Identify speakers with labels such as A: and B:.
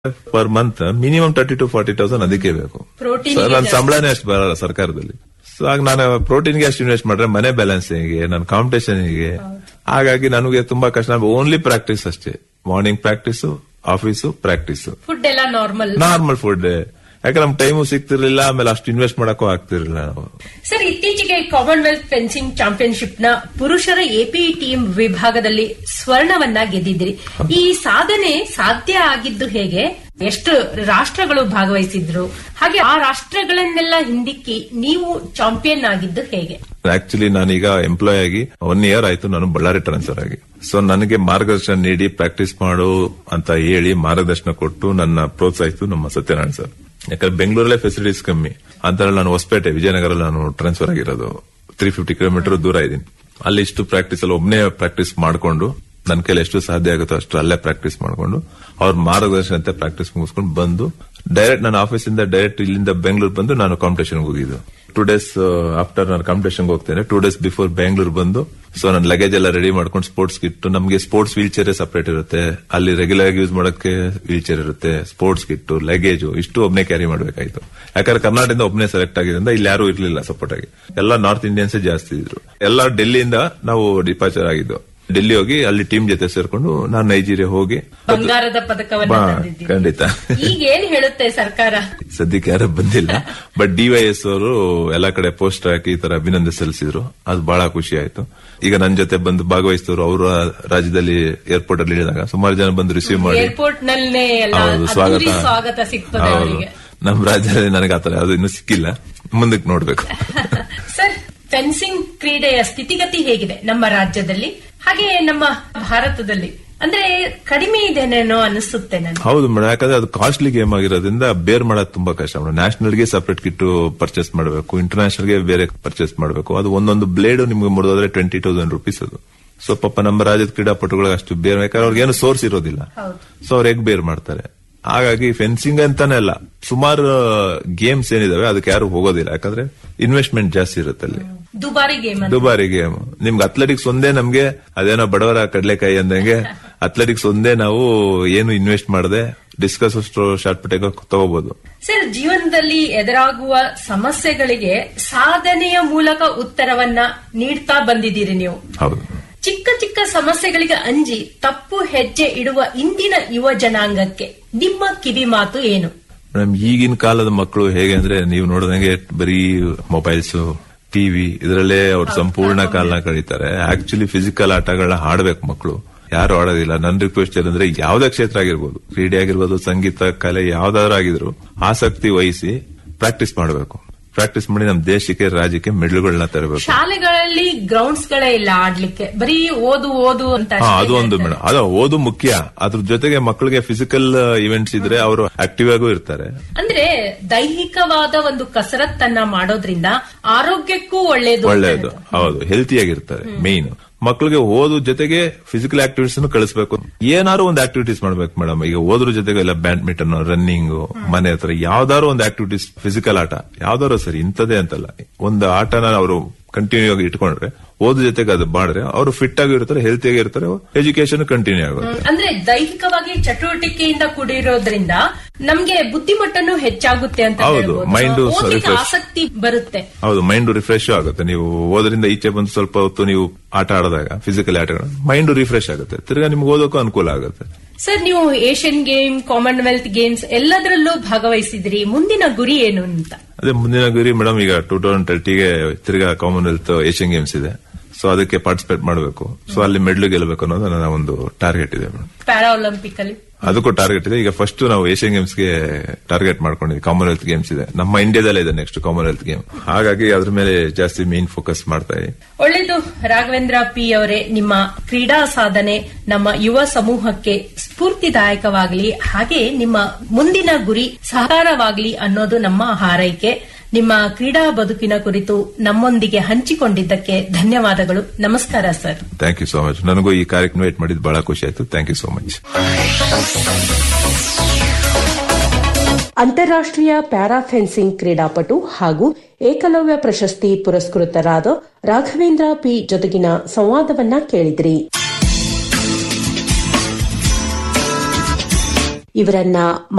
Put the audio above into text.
A: Per month minimum thirty two forty thousand ಅದಕ್ಕೆ ಬೇಕು
B: Protein
A: so
B: ಗೆ
A: ನನ್ನ
B: ಜಾಸ್ತಿ.
A: ಸಂಬಳನೇ ಅಷ್ಟು ಬರಲ್ಲ ಸರ್ಕಾರದಲ್ಲಿ ಸೊ ಆಗ ನಾನು ಪ್ರೋಟೀನ್ಗೆ ಅಷ್ಟು ಇನ್ವೆಸ್ಟ್ ಮಾಡ್ರೆ ಮನೆ ಬ್ಯಾಲೆನ್ಸ್ ಹೇಗೆ ನನ್ನ ಕಾಂಪಿಟೇಷನ್ ಹೇಗೆ ಹಾಗಾಗಿ ನನಗೆ ತುಂಬಾ ಕಷ್ಟ ಓನ್ಲಿ ಪ್ರಾಕ್ಟೀಸ್ ಅಷ್ಟೇ morning practice office practice
B: food ಎಲ್ಲ ನಾರ್ಮಲ್
A: ನಾರ್ಮಲ್ ಫುಡ್ ಯಾಕಂದ್ರೆ ನಮ್ ಟೈಮು ಸಿಗ್ತಿರ್ಲಿಲ್ಲ ಆಮೇಲೆ ಅಷ್ಟು ಇನ್ವೆಸ್ಟ್ ಮಾಡಕ್ಕೂ ಆಗ್ತಿರ್ಲಿಲ್ಲ ನಾವು
B: ಸರ್ ಇತ್ತೀಚೆಗೆ ಕಾಮನ್ವೆಲ್ತ್ ಫೆನ್ಸಿಂಗ್ ಚಾಂಪಿಯನ್ಶಿಪ್ ನ ಪುರುಷರ ಎಪಿ ಟೀಮ್ ವಿಭಾಗದಲ್ಲಿ ಸ್ವರ್ಣವನ್ನ ಗೆದ್ದಿದ್ರಿ ಈ ಸಾಧನೆ ಸಾಧ್ಯ ಆಗಿದ್ದು ಹೇಗೆ ಎಷ್ಟು ರಾಷ್ಟ್ರಗಳು ಭಾಗವಹಿಸಿದ್ರು ಹಾಗೆ ಆ ರಾಷ್ಟ್ರಗಳನ್ನೆಲ್ಲ ಹಿಂದಿಕ್ಕಿ ನೀವು ಚಾಂಪಿಯನ್ ಆಗಿದ್ದು ಹೇಗೆ
A: ಆಕ್ಚುಲಿ ನಾನೀಗ ಎಂಪ್ಲಾಯ್ ಆಗಿ ಒನ್ ಇಯರ್ ಆಯ್ತು ನಾನು ಬಳ್ಳಾರಿ ಟ್ರಾನ್ಸ್ಫರ್ ಆಗಿ ಸೊ ನನಗೆ ಮಾರ್ಗದರ್ಶನ ನೀಡಿ ಪ್ರಾಕ್ಟೀಸ್ ಮಾಡು ಅಂತ ಹೇಳಿ ಮಾರ್ಗದರ್ಶನ ಕೊಟ್ಟು ನನ್ನ ಪ್ರೋತ್ಸಾಹಿಸಿತು ನಮ್ಮ ಸತ್ಯನಾರಾಯಣ ಸರ್ ಯಾಕಂದ್ರೆ ಬೆಂಗಳೂರಲ್ಲೇ ಫೆಸಿಲಿಟೀಸ್ ಕಮ್ಮಿ ಅಂತ ನಾನು ಹೊಸಪೇಟೆ ವಿಜಯನಗರ ನಾನು ಟ್ರಾನ್ಸ್ಫರ್ ಆಗಿರೋದು ತ್ರೀ ಫಿಫ್ಟಿ ಕಿಲೋಮೀಟರ್ ದೂರ ಇದ್ದೀನಿ ಅಲ್ಲಿ ಇಷ್ಟು ಪ್ರಾಕ್ಟೀಸ್ ಅಲ್ಲಿ ಒಬ್ಬನೇ ಪ್ರಾಕ್ಟೀಸ್ ಮಾಡ್ಕೊಂಡು ನನ್ನ ಕೈಲಿ ಎಷ್ಟು ಸಾಧ್ಯ ಆಗುತ್ತೋ ಅಷ್ಟು ಅಲ್ಲೇ ಪ್ರಾಕ್ಟೀಸ್ ಮಾಡ್ಕೊಂಡು ಅವ್ರ ಮಾರ್ಗದರ್ಶನ ಅಂತ ಪ್ರಾಕ್ಟೀಸ್ ಮುಗಿಸ್ಕೊಂಡು ಬಂದು ಡೈರೆಕ್ಟ್ ನನ್ನ ಆಫೀಸಿಂದ ಡೈರೆಕ್ಟ್ ಇಲ್ಲಿಂದ ಬೆಂಗಳೂರು ಬಂದು ನಾನು ಕಾಂಪಿಟೇಷನ್ ಹೋಗಿದ್ದು ಟೂ ಡೇಸ್ ಆಫ್ಟರ್ ನಾನು ಕಾಂಪಿಟೇಷನ್ ಹೋಗ್ತೇನೆ ಟೂ ಡೇಸ್ ಬಿಫೋರ್ ಬೆಂಗಳೂರು ಬಂದು ಸೊ ನನ್ನ ಲಗೇಜ್ ಎಲ್ಲ ರೆಡಿ ಮಾಡ್ಕೊಂಡು ಸ್ಪೋರ್ಟ್ಸ್ ಕಿಟ್ ನಮಗೆ ಸ್ಪೋರ್ಟ್ಸ್ ವೀಲ್ ಚೇರ್ ಸಪರೇಟ್ ಇರುತ್ತೆ ಅಲ್ಲಿ ರೆಗ್ಯುಲರ್ ಆಗಿ ಯೂಸ್ ಮಾಡಕ್ಕೆ ವೀಲ್ ಚೇರ್ ಇರುತ್ತೆ ಸ್ಪೋರ್ಟ್ಸ್ ಕಿಟ್ ಲಗೇಜ್ ಇಷ್ಟು ಒಬ್ನೇ ಕ್ಯಾರಿ ಮಾಡಬೇಕಾಯ್ತು ಯಾಕಂದ್ರೆ ಕರ್ನಾಟಕದಿಂದ ಒಬ್ನೇ ಸೆಲೆಕ್ಟ್ ಆಗಿದ್ರಿಂದ ಇಲ್ಲಿ ಯಾರು ಇರ್ಲಿಲ್ಲ ಸಪೋರ್ಟ್ ಆಗಿ ಎಲ್ಲ ನಾರ್ತ್ ಇಂಡಿಯನ್ಸ್ ಜಾಸ್ತಿ ಇದ್ರು ಎಲ್ಲ ಡೆಲ್ಲಿಯಿಂದ ನಾವು ಡಿಪಾರ್ಚರ್ ಆಗಿದ್ದು ಡೆಲ್ಲಿ ಹೋಗಿ ಅಲ್ಲಿ ಟೀಮ್ ಜೊತೆ ಸೇರ್ಕೊಂಡು ನಾನು ನೈಜೀರಿಯಾ ಹೋಗಿ
B: ಬಂಗಾರದ ಪದಕವನ್ನ
A: ಬಾ,
B: ತಂದಿದ್ದೀರಿ
A: ಖಂಡಿತ
B: ಈಗ ಏನ್ ಹೇಳುತ್ತೆ ಸರ್ಕಾರ
A: ಸದ್ಯಕ್ಕೆ ಯಾರು ಬಂದಿಲ್ಲ ಬಟ್ ಡಿವೈಎಸ್ ಅವರು ಎಲ್ಲಾ ಕಡೆ ಪೋಸ್ಟ್ ಹಾಕಿ ಈ ತರ ಅಭಿನಂದನೆ ಸಲ್ಲಿಸಿದ್ರು ಅದು ಬಹಳ ಖುಷಿ ಆಯ್ತು ಈಗ ನನ್ನ ಜೊತೆ ಬಂದು ಭಾಗವಹಿಸಿದವರು ಅವರ ರಾಜ್ಯದಲ್ಲಿ ಏರ್ಪೋರ್ಟ್ ಅಲ್ಲಿ ಇಳಿದಾಗ ಸುಮಾರು ಜನ ಬಂದು ರಿಸೀವ್ ಮಾಡಿ
B: ಏರ್ಪೋರ್ಟ್ ನಲ್ಲೇ ಎಲ್ಲ
A: ಹೌದು
B: ಅದ್ದೂರಿ
A: ಸ್ವಾಗತ
B: ಸ್ವಾಗತ ಸಿಗ್ತದೆ
A: ಹೌದು
B: ಅವರಿಗೆ
A: ನಮ್ಮ ರಾಜ್ಯದಲ್ಲಿ ನನಗೆ ಆತರ ಅದು ಇನ್ನೂ ಸಿಕ್ಕಿಲ್ಲ ಮುಂದಕ್ಕೆ ನೋಡ್ಬೇಕು
B: ಸರ್ ಫೆನ್ಸಿಂಗ್ ಕ್ರೀಡೆಯ ಸ್ಥಿತಿಗತಿ ಹೇಗಿದೆ ನಮ್ಮ ರಾಜ್ಯದಲ್ಲಿ ಹಾಗೆ ನಮ್ಮ ಭಾರತದಲ್ಲಿ ಅಂದ್ರೆ ಕಡಿಮೆ ಇದೆನೇನೋ ಅನಿಸುತ್ತೆ ನನಗೆ
A: ಹೌದು ಮೇಡಮ್ ಯಾಕಂದ್ರೆ ಅದು ಕಾಸ್ಟ್ಲಿ ಗೇಮ್ ಆಗಿರೋದ್ರಿಂದ ಬೇರ್ ಮಾಡೋದು ತುಂಬಾ ಕಷ್ಟ ಮೇಡಮ್ ನ್ಯಾಷನಲ್ ಗೆ ಸಪರೇಟ್ ಕಿಟ್ ಪರ್ಚೇಸ್ ಮಾಡಬೇಕು ಇಂಟರ್ನ್ಯಾಷನಲ್ ಗೆ ಬೇರೆ ಪರ್ಚೇಸ್ ಮಾಡಬೇಕು ಅದು ಒಂದೊಂದು ಬ್ಲೇಡ್ ನಿಮ್ಗೆ ಮುರಿದೋದ್ರೆ ಟ್ವೆಂಟಿ ತೌಸಂಡ್ ರುಪೀಸ್ ಅದು ಸೊ ಪಾಪ ನಮ್ಮ ರಾಜ್ಯದ ಕ್ರೀಡಾಪಟುಗಳಿಗೆ ಅಷ್ಟು ಬೇರೆ ಯಾಕಂದ್ರೆ ಅವ್ರಿಗೆ ಏನು ಸೋರ್ಸ್ ಇರೋದಿಲ್ಲ
B: ಹೌದು.
A: ಸೊ ಅವ್ರು ಹೇಗ್ ಬೇರ್ ಮಾಡ್ತಾರೆ ಹಾಗಾಗಿ ಫೆನ್ಸಿಂಗ್ ಅಂತಾನೆ ಅಲ್ಲ ಸುಮಾರು ಗೇಮ್ಸ್ ಏನಿದಾವೆ ಅದಕ್ಕೆ ಯಾರು ಹೋಗೋದಿಲ್ಲ ಯಾಕಂದ್ರೆ ಇನ್ವೆಸ್ಟ್ಮೆಂಟ್ ಜಾಸ್ತಿ ಇರುತ್ತೆ ಅಲ್ಲಿ
B: ದುಬಾರಿ ಗೇಮ್ ಅಂತ
A: ದುಬಾರಿ ಗೇಮ್ ನಿಮ್ಗೆ ಅಥ್ಲೆಟಿಕ್ಸ್ ಒಂದೇ ನಮ್ಗೆ ಅದೇನೋ ಬಡವರ ಕಡ್ಲೆಕಾಯಿ ಅಂದಂಗೆ ಅಥ್ಲೆಟಿಕ್ಸ್ ಒಂದೇ ನಾವು ಏನು ಇನ್ವೆಸ್ಟ್ ಮಾಡದೆ ಡಿಸ್ಕಸ್ ಶಾರ್ಟ್ ಪುಟ್ ತಗೋಬಹುದು
B: ಸರ್ ಜೀವನದಲ್ಲಿ ಎದುರಾಗುವ ಸಮಸ್ಯೆಗಳಿಗೆ ಸಾಧನೆಯ ಮೂಲಕ ಉತ್ತರವನ್ನ ನೀಡ್ತಾ ಬಂದಿದ್ದೀರಿ ನೀವು
A: ಹೌದು
B: ಚಿಕ್ಕ ಚಿಕ್ಕ ಸಮಸ್ಯೆಗಳಿಗೆ ಅಂಜಿ ತಪ್ಪು ಹೆಜ್ಜೆ ಇಡುವ ಇಂದಿನ ಯುವ ಜನಾಂಗಕ್ಕೆ ನಿಮ್ಮ ಕಿವಿ ಮಾತು ಏನು
A: ಮೇಡಮ್ ಈಗಿನ ಕಾಲದ ಮಕ್ಕಳು ಹೇಗೆ ಅಂದ್ರೆ ನೀವು ನೋಡಿದಂಗೆ ಬರೀ ಮೊಬೈಲ್ಸ್ ಟಿವಿ ಇದರಲ್ಲೇ ಅವ್ರು ಸಂಪೂರ್ಣ ಕಾಲನ ಕಳೀತಾರೆ ಆಕ್ಚುಲಿ ಫಿಸಿಕಲ್ ಆಟಗಳನ್ನ ಆಡ್ಬೇಕು ಮಕ್ಕಳು ಯಾರು ಆಡೋದಿಲ್ಲ ನನ್ನ ರಿಕ್ವೆಸ್ಟ್ ಏನಂದ್ರೆ ಯಾವ್ದೇ ಕ್ಷೇತ್ರ ಆಗಿರ್ಬೋದು ಕ್ರೀಡೆ ಆಗಿರ್ಬೋದು ಸಂಗೀತ ಕಲೆ ಯಾವ್ದಾದ್ರು ಆಗಿದ್ರು ಆಸಕ್ತಿ ವಹಿಸಿ ಪ್ರಾಕ್ಟೀಸ್ ಮಾಡಬೇಕು ಪ್ರಾಕ್ಟೀಸ್ ಮಾಡಿ ನಮ್ಮ ದೇಶಕ್ಕೆ ರಾಜ್ಯಕ್ಕೆ ಮೆಡಲ್ಗಳನ್ನ ತರಬೇಕು
B: ಶಾಲೆಗಳಲ್ಲಿ ಗ್ರೌಂಡ್ಸ್ ಗಳೇ ಇಲ್ಲ ಆಡ್ಲಿಕ್ಕೆ ಬರೀ ಓದು ಓದು ಅಂತ
A: ಹಾ
B: ಅಷ್ಟೇ
A: ಅದು ಒಂದು
B: ಹೇಳ್ತಾರೆ.
A: ಮೇಡಮ್ ಅದು ಓದು ಮುಖ್ಯ ಅದ್ರ ಜೊತೆಗೆ ಮಕ್ಕಳಿಗೆ ಫಿಸಿಕಲ್ ಇವೆಂಟ್ಸ್ ಇದ್ರೆ ಅವರು ಆಕ್ಟಿವ್ ಆಗೂ ಇರ್ತಾರೆ
B: ಅಂದ್ರೆ ದೈಹಿಕವಾದ ಒಂದು ಕಸರತ್ತನ್ನ ಮಾಡೋದ್ರಿಂದ ಆರೋಗ್ಯಕ್ಕೂ ಒಳ್ಳೇದು ಅಂತ
A: ಒಳ್ಳೆಯದು
B: ಹೇಳ್ತಾರೆ.
A: ಹೌದು ಹೆಲ್ತಿ ಆಗಿರ್ತಾರೆ ಮೇನ್ ಮಕ್ಕಳಿಗೆ ಓದು ಜೊತೆಗೆ ಫಿಸಿಕಲ್ ಆಕ್ಟಿವಿಟೀಸ್ ಕಳಿಸ್ಬೇಕು ಏನಾದ್ರು ಒಂದು ಆಕ್ಟಿವಿಟೀಸ್ ಮಾಡ್ಬೇಕು ಮೇಡಮ್ ಈಗ ಓದ್ರ ಜೊತೆಗೆ ಎಲ್ಲ ಬ್ಯಾಡ್ಮಿಂಟನ್ ರನ್ನಿಂಗ್ ಮನೆ ಹತ್ರ ಯಾವ್ದಾದ್ರು ಒಂದು ಆಕ್ಟಿವಿಟೀಸ್ ಫಿಸಿಕಲ್ ಆಟ ಯಾವ್ದಾದ್ರು ಸರಿ ಇಂಥದೇ ಅಂತಲ್ಲ ಒಂದು ಆಟನ ಅವರು ಕಂಟಿನ್ಯೂ ಆಗಿ ಇಟ್ಕೊಂಡ್ರೆ ಓದ್ರ ಜೊತೆಗೆ ಅದು ಮಾಡಿದ್ರೆ ಅವರು ಫಿಟ್ ಆಗಿ ಇರ್ತಾರೆ ಹೆಲ್ತಿ ಆಗಿ ಇರ್ತಾರೆ ಎಜುಕೇಶನ್ ಕಂಟಿನ್ಯೂ ಆಗುತ್ತೆ
B: ಹ್ಮ್. ಅಂದ್ರೆ ದೈಹಿಕವಾಗಿ ಚಟುವಟಿಕೆಯಿಂದ ಕೂಡಿರೋದ್ರಿಂದ ನಮ್ಗೆ ಬುದ್ಧಿಮಟ್ಟನೂ ಹೆಚ್ಚಾಗುತ್ತೆ ಅಂತ
A: ಹೌದು,
B: ಹೇಳ್ಬೋದು.
A: mind
B: ಓದ್ಲಿಕ್ಕೆ
A: refresh.
B: ಆಸಕ್ತಿ ಬರುತ್ತೆ
A: ಹೌದು ಮೈಂಡ್ ರಿಫ್ರೆಶ್ ಆಗುತ್ತೆ ನೀವು ಓದರಿಂದ ಈಚೆ ಬಂದು ಸ್ವಲ್ಪ ಹೊತ್ತು ನೀವು ಆಟ ಆಡಿದಾಗ ಫಿಸಿಕಲ್ ಆಟಗಳು ಮೈಂಡ್ ರಿಫ್ರೆಶ್ ಆಗುತ್ತೆ ತಿರ್ಗಾ ನಿಮ್ಗೆ ಓದೋಕ್ಕೂ ಅನುಕೂಲ ಆಗುತ್ತೆ
B: ಸರ್ ನೀವು ಏಷ್ಯನ್ ಗೇಮ್ ಕಾಮನ್ವೆಲ್ತ್ ಗೇಮ್ಸ್ ಎಲ್ಲದರಲ್ಲೂ ಭಾಗವಹಿಸಿದ್ರಿ ಮುಂದಿನ ಗುರಿ ಏನು ಅಂತ
A: ಅದೇ ಮುಂದಿನ ಗುರಿ ಮೇಡಮ್ ಈಗ ಟೂ ತೌಸಂಡ್ ತರ್ಟಿಗೆ ತಿರ್ಗಾ ಕಾಮನ್ವೆಲ್ತ್ ಏಷ್ಯನ್ ಗೇಮ್ಸ್ ಇದೆ ಸೊ ಅದಕ್ಕೆ ಪಾರ್ಟಿಸಿಪೇಟ್ ಮಾಡಬೇಕು ಸೊ ಅಲ್ಲಿ ಮೆಡ್ಲು ಗೆಲ್ಲಬೇಕು ಅನ್ನೋದು ನನ್ನ ಒಂದು ಟಾರ್ಗೆಟ್ ಇದೆ ಮೇಡಮ್
B: ಪ್ಯಾರಾ ಒಲಿಂಪಿಕ್ ಅಲ್ಲಿ
A: ಅದಕ್ಕೂ ಟಾರ್ಗೆಟ್ ಇದೆ ಈಗ ಫಸ್ಟ್ ನಾವು ಏಷ್ಯನ್ ಗೇಮ್ಸ್ ಗೆ ಟಾರ್ಗೆಟ್ ಮಾಡ್ಕೊಂಡಿದ್ವಿ ಕಾಮನ್ವೆಲ್ತ್ ಗೇಮ್ಸ್ ಇದೆ ನಮ್ಮ ಇಂಡಿಯಾದಲ್ಲೇ ಇದೆ ನೆಕ್ಸ್ಟ್ ಕಾಮನ್ವೆಲ್ತ್ ಗೇಮ್ ಹಾಗಾಗಿ ಅದ್ರ ಮೇಲೆ ಜಾಸ್ತಿ ಮೇನ್ ಫೋಕಸ್ ಮಾಡ್ತಾ ಇದ್ದೀವಿ
B: ಒಳ್ಳೆಯದು ರಾಘವೇಂದ್ರ ಪಿ ಅವರೇ ನಿಮ್ಮ ಕ್ರೀಡಾ ಸಾಧನೆ ನಮ್ಮ ಯುವ ಸಮೂಹಕ್ಕೆ ಸ್ಫೂರ್ತಿದಾಯಕವಾಗಲಿ ಹಾಗೆ ನಿಮ್ಮ ಮುಂದಿನ ಗುರಿ ಸಹಕಾರವಾಗಲಿ ಅನ್ನೋದು ನಮ್ಮ ಹಾರೈಕೆ ನಿಮ್ಮ ಕ್ರೀಡಾ ಬದುಕಿನ ಕುರಿತು ನಮ್ಮೊಂದಿಗೆ ಹಂಚಿಕೊಂಡಿದ್ದಕ್ಕೆ ಧನ್ಯವಾದಗಳು ನಮಸ್ಕಾರ sir
A: thank you so much ನನಗೂ ಈ ಕಾರ್ಯಕ್ರಮ ವೇಟ್ ಮಾಡಿದ್ದು ಬಹಳ ಖುಷಿ ಆಯ್ತು ಥ್ಯಾಂಕ್ ಯು ಸೋ ಮಚ್
C: ಅಂತಾರಾಷ್ಟ್ರೀಯ ಪ್ಯಾರಾ ಫೆನ್ಸಿಂಗ್ ಕ್ರೀಡಾಪಟು ಹಾಗೂ ಏಕಲವ್ಯ ಪ್ರಶಸ್ತಿ ಪುರಸ್ಕೃತರಾದ ರಾಘವೇಂದ್ರ ಪಿ ಜೊತೆಗಿನ ಸಂವಾದವನ್ನ ಕೇಳಿದ್ರಿ ಇವರನ್ನ